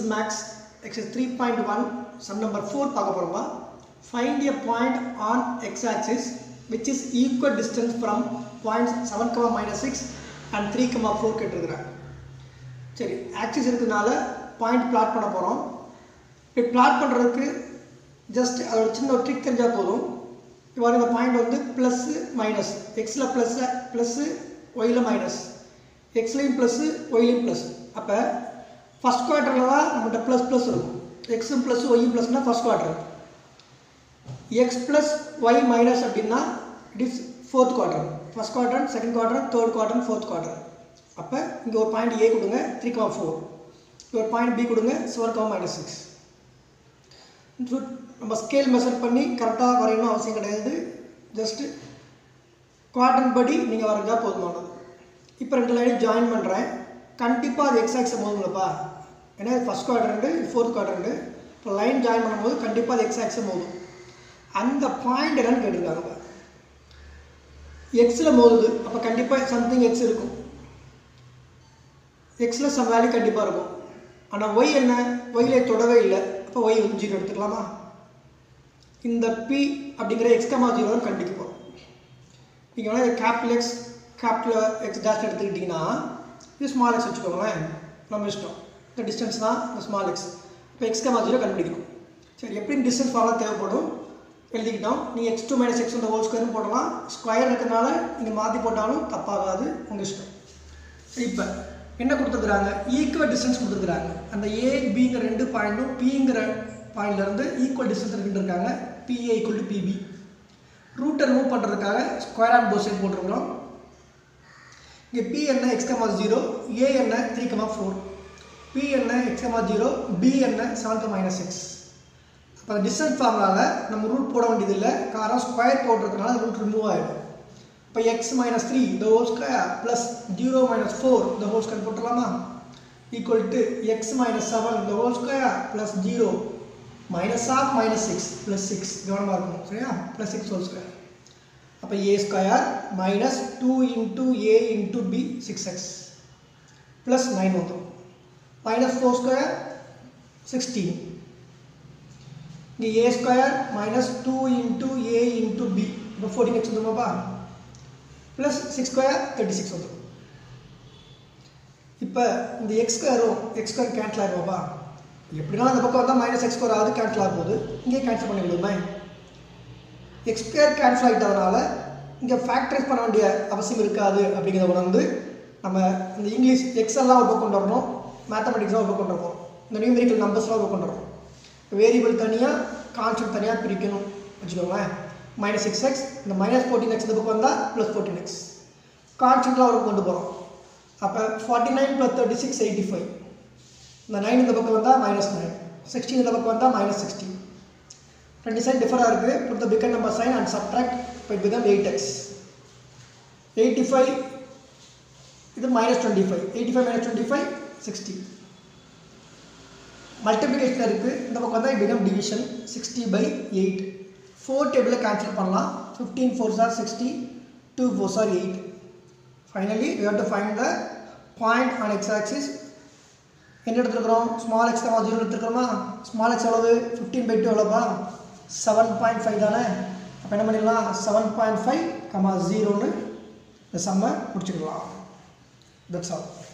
maths exercise three point one sum number four பார்க்க போகிறோமா find a point on X axis which is equal distance from points seven comma minus six and three comma four கேட்டிருக்கிறேன் சரி axis இருக்கிறதுனால point plot பண்ண போகிறோம் இப்படி plot பண்ணுறதுக்கு just அதோட சின்ன ஒரு ட்ரிக் தெரிஞ்சால் போதும் இப்போ இந்த பாயிண்ட் வந்து ப்ளஸ்ஸு மைனஸ் எக்ஸில் ப்ளஸ்ஸு ப்ளஸ்ஸு ஒயில் மைனஸ் எக்ஸ்லேயும் ப்ளஸ்ஸு ஒய்லையும் ப்ளஸ் அப்போ ஃபஸ்ட் குவார்ட்டரில் தான் நம்மகிட்ட ப்ளஸ் ப்ளஸ் இருக்கும் எக்ஸும் ப்ளஸ் ஒய்யும் ப்ளஸ்னால் first quarter X plus Y minus அப்படின்னா it is fourth quarter first quarter second quarter third quarter fourth quarter அப்போ இங்கே ஒரு பாயிண்ட் ஏ கொடுங்க த்ரீ கமா ஃபோர் இங்கே ஒரு பாயிண்ட் பி கொடுங்க செவன் கமா மைனஸ் சிக்ஸ் நம்ம ஸ்கேல் மெஷர் பண்ணி கரெக்டாக வரையணும் அவசியம் கிடையாது ஜஸ்ட்டு குவார்டர் படி நீங்கள் வரைஞ்சா போதுமானது இப்போ ரெண்டு லைனையும் ஜாயின் பண்ணுறேன் கண்டிப்பாக அது எக்ஸ் ஆக்ஸை மோதுங்களப்பா ஏன்னா ஃபஸ்ட் குவார்டர் ஃபோர்த் குவார்டர் இப்போ லைன் ஜாயின் பண்ணும்போது கண்டிப்பாக அது எக்ஸ் ஆக்ஸை மோதும் அந்த பாயிண்ட் என்னன்னு கேட்டிருக்காங்க எக்ஸில் மோதுது அப்போ கண்டிப்பாக சம்திங் எக்ஸ் இருக்கும் எக்ஸில் சம் வேல்யூ கண்டிப்பாக இருக்கும் ஆனால் ஒய் என்ன ஒய்யிலே தொடவே இல்லை அப்போ ஒய் வந்து ஜீரோ எடுத்துக்கலாமா இந்த பி அப்படிங்கிற எக்ஸ்கமா ஜீரோ கண்டிக்க போகிறோம் நீங்கள் வேணால் capital X capital X dash எடுத்துக்கிட்டிங்கன்னா இது ஸ்மால் எக்ஸ் வச்சுக்கோங்களேன் நம்ம இஷ்டம் இந்த டிஸ்டன்ஸ் தான் இந்த ஸ்மால் எக்ஸ் இப்போ எக்ஸ்கமா ஜீரோ கண்டுபிடிக்கணும் சரி எப்படி டிஸ்டன்ஸ் ஃபார்ம்லாம் தேவைப்படும் எழுதிக்கிட்டோம் நீ எக்ஸ் டூ மைனஸ் எக்ஸ் இந்த ஹோல் ஸ்கொயர்னு போடலாம் ஸ்கொயர் இருக்கிறனால நீங்கள் மாற்றி போட்டாலும் தப்பாகாது உங்கள் இஷ்டம் இப்போ என்ன கொடுத்துருக்குறாங்க ஈக்குவல் டிஸ்டன்ஸ் கொடுத்துருக்குறாங்க அந்த ஏ பிங்கிற ரெண்டு பாயிண்ட்டும் பிங்கிற பாயிண்ட்லேருந்து ஈக்குவல் டிஸ்டன்ஸ் இருக்குன்னு இருக்காங்க பிஏ ஈக்குவல் டு பிபி ரூட்டை ரிமூவ் பண்ணுறதுக்காக ஸ்கொயர் ஆட் போத் சைட் போட்டிருக்கிறோம் இங்கே பி என்ன எக்ஸ் கமா ஜீரோ ஏ என்ன த்ரீ கமா ஃபோர் பி என்ன எக்ஸ் கமா ஜீரோ பி என்ன செவன் கமா மைனஸ் சிக்ஸ் அப்போ அந்த டிஸ்டன்ஸ் ஃபார்முலாவில் நம்ம ரூட் போட வேண்டியதில்லை காரணம் ஸ்கொயர் போட்டிருக்கனால ரூட் ரிமூவ் ஆகிடும் இப்போ X minus three the whole square plus zero minus four the whole square போட்டுடலாமா equal to X minus seven the whole square plus zero minus of minus six plus six கவனமாக இருக்கும் சரியா plus six whole square அப்போ A square minus two into A into B six X plus nine வந்துடும் minus four square sixteen இங்கே A square minus two into A into B இப்போ fourteen X வந்துருமாப்பா plus six square thirty six வந்துடும் இப்போ இந்த X ஸ்கொயரும் X square cancel ஆகிடுவாப்பா எப்படினாலும் அந்த பக்கம் வந்தால் மைனஸ் எக்ஸ் ஸ்கொயர் ஆகுது கேன்சல் ஆக போகுது இங்கே கேன்சல் பண்ணி விடுமே எக்ஸ் ஸ்கொயர் கேன்சல் ஆகிட்டதுனால இங்கே ஃபேக்டரைஸ் பண்ண வேண்டிய அவசியம் இருக்காது அப்படிங்கிறத உணர்ந்து நம்ம இந்த இங்கிலீஷ் எக்ஸ் எல்லாம் ஒரு பக்கம் கொண்டு வரணும் மேத்தமெட்டிக்ஸ்லாம் ஒரு பக்கம் கொண்டு வரணும் இந்த நியூமெரிக்கல் நம்பர்ஸ்லாம் ஒரு பக்கம் கொண்டு வரணும் வேரியபிள் தனியாக கான்ஸ்டன்ட் தனியாக பிரிக்கணும் வச்சுக்கோங்களேன் மைனஸ் சிக்ஸ் எக்ஸ் இந்த மைனஸ் ஃபோர்டீன் எக்ஸ் இந்த பக்கம் வந்தால் ப்ளஸ் ஃபோர்டீன் எக்ஸ் கான்ஸ்டன்ட்லாம் ஒரு கொண்டு போகிறோம் அப்போ forty nine plus thirty six eighty five இந்த நைன் இந்த பக்கம் வந்தால் மைனஸ் நைன் சிக்ஸ்டீன் இந்த பக்கம் வந்தால் மைனஸ் சிக்ஸ்டீன் ரெண்டு சைட் டிஃபராக இருக்குது put the bigger number sign and subtract இப்போ இது தான் எயிட் எக்ஸ் எயிட்டி ஃபைவ் இது minus twenty five eighty five minus twenty five sixty multiplication இருக்குது இந்த பக்கம் வந்தால் become division sixty by eight four டேபிளில் கேன்சல் பண்ணலாம் ஃபிஃப்டீன் ஃபோர் சார் சிக்ஸ்டி டூ ஃபோர் சார் eight finally you have to find the point on X axis என்ன எடுத்துருக்குறோம் ஸ்மால் எக்ஸ் கமா ஜீரோ எடுத்துருக்கோமா ஸ்மால் எக்ஸ் எவ்வளவு ஃபிஃப்டீன் பை டூ எவ்வளோப்பா seven point five தானே அப்போ என்ன பண்ணிடலாம் செவன் பாயிண்ட் ஃபைவ் கமா ஜீரோன்னு இந்த சம்மை முடிச்சுக்கலாம் தட்ஸ் ஆல்